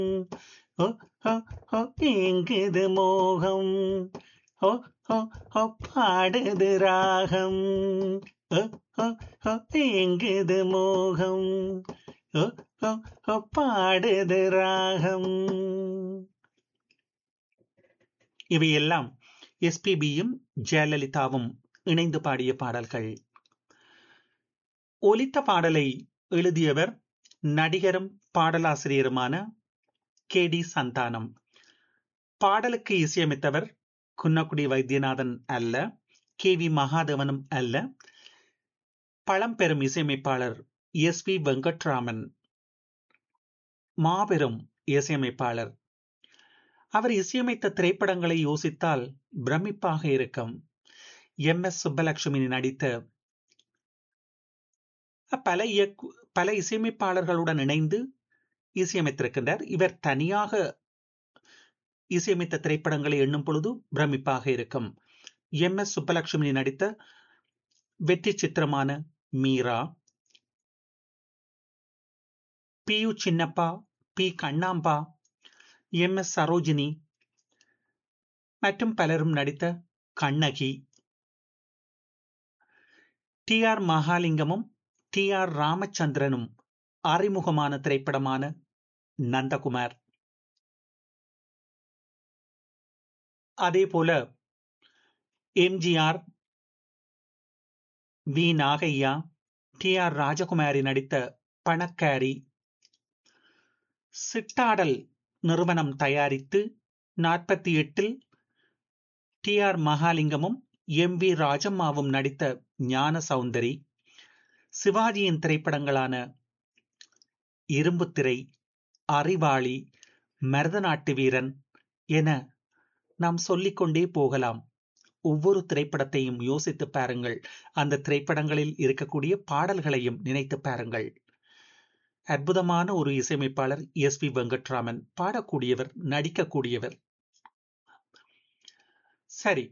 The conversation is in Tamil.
ஓ ஓ ஓ ஏங்குது மோகம் ஓ ஓ ஓ பாடுது ராகம் ஓ ஓ ஓ ஏங்குது மோகம் ஓ ஓ ஓ பாடுது ராகம் இவையெல்லாம் எஸ்பிபியும் ஜெயலலிதாவும் இணைந்து பாடிய பாடல்கள் ஒலித்த பாடலை எழுதியவர் நடிகரும் பாடலாசிரியருமான கே டி சந்தானம் பாடலுக்கு இசையமைத்தவர் குன்னக்குடி வைத்தியநாதன் அல்ல கே வி மகாதேவனும் அல்ல பழம்பெரும் இசையமைப்பாளர் எஸ் வி வெங்கட்ராமன் மாபெரும் இசையமைப்பாளர் அவர் இசையமைத்த திரைப்படங்களை யோசித்தால் பிரமிப்பாக இருக்கும் எம் எஸ் சுப்பலட்சுமி நடித்த பல இயக்கு பல இசையமைப்பாளர்களுடன் இணைந்து இசையமைத்திருக்கின்றார் இவர் தனியாக இசையமைத்த திரைப்படங்களை எண்ணும் பொழுது பிரமிப்பாக இருக்கும் எம் எஸ் சுப்பலட்சுமி நடித்த வெற்றி சித்திரமான Meera P U Chinnappa P Kannamba M S Sarojini மற்றும் பலரும் நடித்த கண்ணகி டி ஆர் மகாலிங்கமும் டி ஆர் ராமச்சந்திரனும் அறிமுகமான திரைப்படமான நந்தகுமார் அதே போல MGR V Nagaiah T R Rajakumari நடித்த பணக்காரி சிட்டாடல் நிறுவனம் தயாரித்து நாற்பத்தி எட்டில் டி ஆர் மகாலிங்கமும் எம் வி ராஜம்மாவும் நடித்த ஞான சௌந்தரி சிவாஜியின் திரைப்படங்களான இரும்புத்திரை அறிவாளி மருதநாட்டு வீரன் என நாம் சொல்லிக்கொண்டே போகலாம் ஒவ்வொரு திரைப்படத்தையும் யோசித்து பாருங்கள் அந்த திரைப்படங்களில் இருக்கக்கூடிய பாடல்களையும் நினைத்து பாருங்கள் அற்புதமான ஒரு இசையமைப்பாளர் எஸ் பி வெங்கட்ராமன் பாடக்கூடியவர் நடிக்கக்கூடியவர் சரி